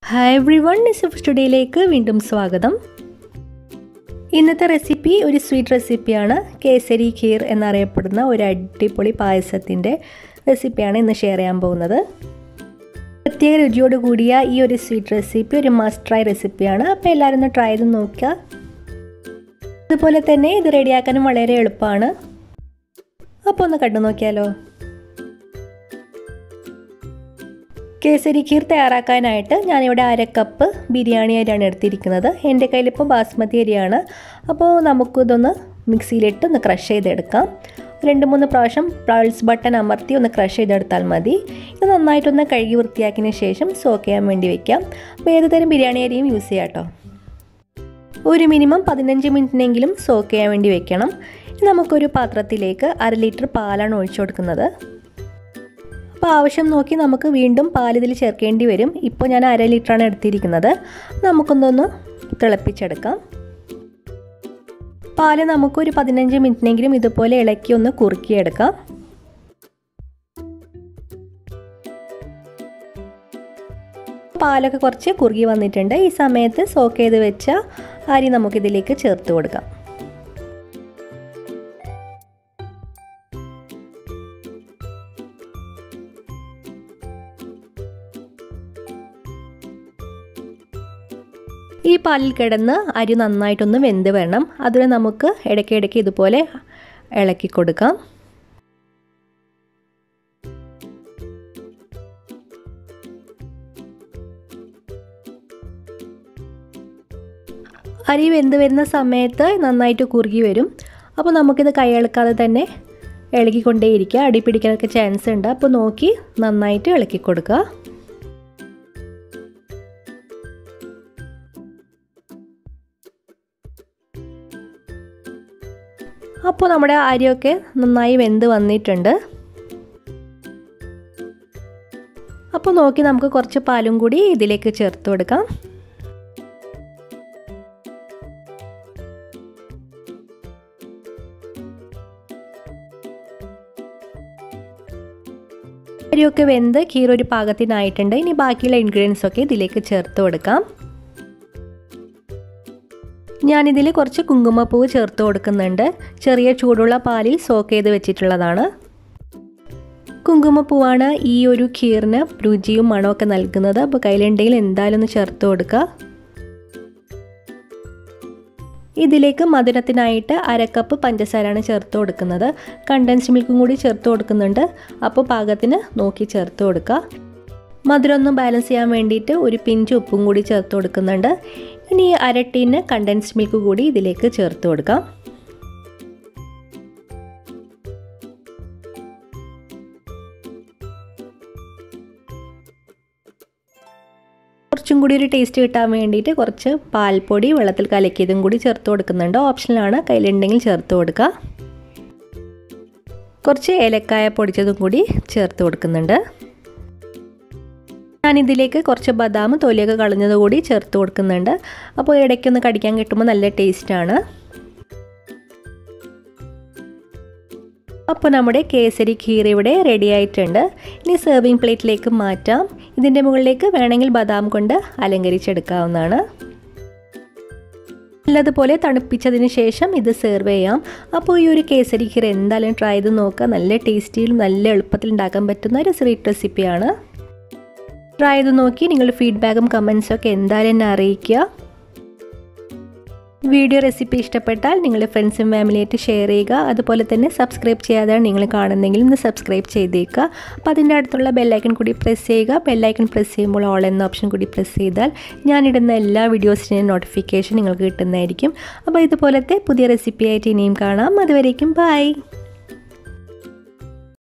hi everyone Nisaf സ്റ്റുഡിയോയിലേക്ക് വീണ്ടും സ്വാഗതം ഇന്നത്തെ റെസിപ്പി ഒരു സ്വീറ്റ് റെസിപ്പിയാണ് കേസരി ഖീർ എന്നറിയപ്പെടുന്ന ഒരു അടിപൊളി പായസത്തിൻ്റെ റെസിപ്പിയാണ് ഇന്ന് ഷെയർ ചെയ്യാൻ പോകുന്നത് പ്രത്യേക രുചിയോട് കൂടിയ ഈ ഒരു സ്വീറ്റ് റെസിപ്പി ഒരു മസ്റ്റ് ട്രൈ റെസിപ്പിയാണ് അപ്പോൾ എല്ലാവരും ഒന്ന് ട്രൈ ചെയ്ത് നോക്കുക അതുപോലെ തന്നെ ഇത് റെഡിയാക്കാനും വളരെ എളുപ്പമാണ് അപ്പോൾ ഒന്ന് കണ്ടു നോക്കിയാലോ കേസരി ഖീർ തയ്യാറാക്കാനായിട്ട് ഞാനിവിടെ അര കപ്പ് ബിരിയാണി അരിയാണ് എടുത്തിരിക്കുന്നത് എൻ്റെ കയ്യിലിപ്പോൾ ബാസ്മതി അരിയാണ് അപ്പോൾ നമുക്കിതൊന്ന് മിക്സിയിലിട്ട് ഒന്ന് ക്രഷ് ചെയ്തെടുക്കാം രണ്ട് മൂന്ന് പ്രാവശ്യം പൾസ് ബട്ടൺ അമർത്തി ഒന്ന് ക്രഷ് ചെയ്തെടുത്താൽ മതി ഇത് നന്നായിട്ടൊന്ന് കഴുകി വൃത്തിയാക്കിയതിന് ശേഷം സോക്ക് ചെയ്യാൻ വേണ്ടി വെക്കാം അപ്പോൾ ഏത് തരം ബിരിയാണി അരിയും യൂസ് ചെയ്യാം കേട്ടോ ഒരു മിനിമം പതിനഞ്ച് മിനിറ്റിനെങ്കിലും സോക്ക് ചെയ്യാൻ വേണ്ടി വെക്കണം നമുക്കൊരു പാത്രത്തിലേക്ക് അര ലിറ്റർ പാലാണ് ഒഴിച്ചു കൊടുക്കുന്നത് അപ്പോൾ ആവശ്യം നോക്കി നമുക്ക് വീണ്ടും പാൽ ഇതിൽ ചേർക്കേണ്ടി വരും ഇപ്പോൾ ഞാൻ അര ലിറ്ററാണ് എടുത്തിരിക്കുന്നത് നമുക്കൊന്നൊന്ന് തിളപ്പിച്ചെടുക്കാം പാല് നമുക്കൊരു പതിനഞ്ച് മിനിറ്റിനെങ്കിലും ഇതുപോലെ ഇളക്കി ഒന്ന് കുറുക്കിയെടുക്കാം പാലൊക്കെ കുറച്ച് കുറുകി വന്നിട്ടുണ്ട് ഈ സമയത്ത് സോക്ക് ചെയ്ത് വെച്ച അരി നമുക്കിതിലേക്ക് ചേർത്ത് കൊടുക്കാം ഈ പാലിൽ കിടന്ന് അരി നന്നായിട്ടൊന്ന് വെന്ത് വരണം അതിന് നമുക്ക് ഇടയ്ക്കിടയ്ക്ക് ഇതുപോലെ ഇളക്കി കൊടുക്കാം അരി വെന്ത് വരുന്ന സമയത്ത് നന്നായിട്ട് കുറുകി വരും അപ്പോൾ നമുക്കിത് കൈയിളക്കാതെ തന്നെ ഇളക്കിക്കൊണ്ടേയിരിക്കുക അടി പിടിക്കാനൊക്കെ ചാൻസ് ഉണ്ട് അപ്പോൾ നോക്കി നന്നായിട്ട് ഇളക്കി കൊടുക്കുക അപ്പോൾ നമ്മുടെ അരിയൊക്കെ നന്നായി വെന്ത് വന്നിട്ടുണ്ട് അപ്പോൾ നോക്കി നമുക്ക് കുറച്ച് പാലും കൂടി ഇതിലേക്ക് ചേർത്ത് കൊടുക്കാം അരിയൊക്കെ വെന്ത് കീറൊരു പാകത്തിനായിട്ടുണ്ട് ഇനി ബാക്കിയുള്ള ഇൻഗ്രീഡിയൻസ് ഒക്കെ ഇതിലേക്ക് ചേർത്ത് കൊടുക്കാം ഞാനിതിൽ കുറച്ച് കുങ്കുമപ്പൂവ് ചേർത്ത് കൊടുക്കുന്നുണ്ട് ചെറിയ ചൂടുള്ള പാലിൽ സോക്ക് ചെയ്ത് വെച്ചിട്ടുള്ളതാണ് കുങ്കുമപ്പൂവാണ് ഈ ഒരു ഖീറിന് രുചിയും മണമൊക്കെ നൽകുന്നത് അപ്പോൾ കയ്യിലുണ്ടെങ്കിൽ എന്തായാലും ഒന്ന് ചേർത്ത് കൊടുക്കുക ഇതിലേക്ക് മധുരത്തിനായിട്ട് അരക്കപ്പ് പഞ്ചസാരയാണ് ചേർത്ത് കൊടുക്കുന്നത് കണ്ടൻസ്ഡ് മിൽക്കും കൂടി ചേർത്ത് കൊടുക്കുന്നുണ്ട് അപ്പോൾ പാകത്തിന് നോക്കി ചേർത്ത് കൊടുക്കുക മധുരം ഒന്ന് ബാലൻസ് ചെയ്യാൻ വേണ്ടിയിട്ട് ഒരു പിഞ്ച് ഉപ്പും കൂടി ചേർത്ത് കൊടുക്കുന്നുണ്ട് ഇനി അര ടീന് കണ്ടൻസ്ഡ് മിൽക്ക് കൂടി ഇതിലേക്ക് ചേർത്ത് കൊടുക്കാം കുറച്ചും കൂടി ഒരു ടേസ്റ്റ് കിട്ടാൻ വേണ്ടിയിട്ട് കുറച്ച് പാൽപ്പൊടി വെള്ളത്തിൽ കലക്കിയതും കൂടി ചേർത്ത് കൊടുക്കുന്നുണ്ട് ഓപ്ഷനിലാണ് കയ്യിലുണ്ടെങ്കിൽ ചേർത്ത് കൊടുക്കുക കുറച്ച് ഏലക്കായ പൊടിച്ചതും കൂടി ചേർത്ത് കൊടുക്കുന്നുണ്ട് ഞാനിതിലേക്ക് കുറച്ച് ബദാം തൊലിയൊക്കെ കളഞ്ഞത് കൂടി ചേർത്ത് കൊടുക്കുന്നുണ്ട് അപ്പോൾ ഇടയ്ക്കൊന്ന് കടിക്കാൻ കിട്ടുമ്പോൾ നല്ല ടേസ്റ്റാണ് അപ്പോൾ നമ്മുടെ കേസരി ഖീർ ഇവിടെ റെഡി ആയിട്ടുണ്ട് ഇനി സെർവിങ് പ്ലേറ്റിലേക്ക് മാറ്റാം ഇതിൻ്റെ മുകളിലേക്ക് വേണമെങ്കിൽ ബദാം കൊണ്ട് അലങ്കരിച്ചെടുക്കാവുന്നതാണ് നല്ലതുപോലെ തണുപ്പിച്ചതിന് ശേഷം ഇത് സെർവ് ചെയ്യാം അപ്പോൾ ഈ ഒരു കേസരി ഖീർ എന്തായാലും ട്രൈ ചെയ്ത് നോക്കുക നല്ല ടേസ്റ്റിയിലും നല്ല എളുപ്പത്തിൽ ഉണ്ടാക്കാൻ പറ്റുന്ന ഒരു സ്വീറ്റ് റെസിപ്പിയാണ് ട്രൈ ചെയ്ത് നോക്കി നിങ്ങളുടെ ഫീഡ്ബാക്കും കമൻസും ഒക്കെ എന്തായാലും എന്നെ അറിയിക്കുക വീഡിയോ റെസിപ്പി ഇഷ്ടപ്പെട്ടാൽ നിങ്ങളുടെ ഫ്രണ്ട്സും ഫാമിലിയായിട്ട് ഷെയർ ചെയ്യുക അതുപോലെ തന്നെ സബ്സ്ക്രൈബ് ചെയ്യാതെയാണ് നിങ്ങൾ കാണുന്നെങ്കിൽ ഒന്ന് സബ്സ്ക്രൈബ് ചെയ്തേക്കുക അപ്പോൾ അതിൻ്റെ അടുത്തുള്ള ബെല്ലൈക്കൺ കൂടി പ്രസ് ചെയ്യുക ബെല്ലൈക്കൺ പ്രസ് ചെയ്യുമ്പോൾ ഓൾ എന്ന ഓപ്ഷൻ കൂടി പ്രസ് ചെയ്താൽ ഞാനിടുന്ന എല്ലാ വീഡിയോസിൻ്റെയും നോട്ടിഫിക്കേഷൻ നിങ്ങൾക്ക് കിട്ടുന്നതായിരിക്കും അപ്പോൾ ഇതുപോലത്തെ പുതിയ റെസിപ്പി ആയിട്ട് ഇനിയും കാണാം അതുവരേക്കും ബൈ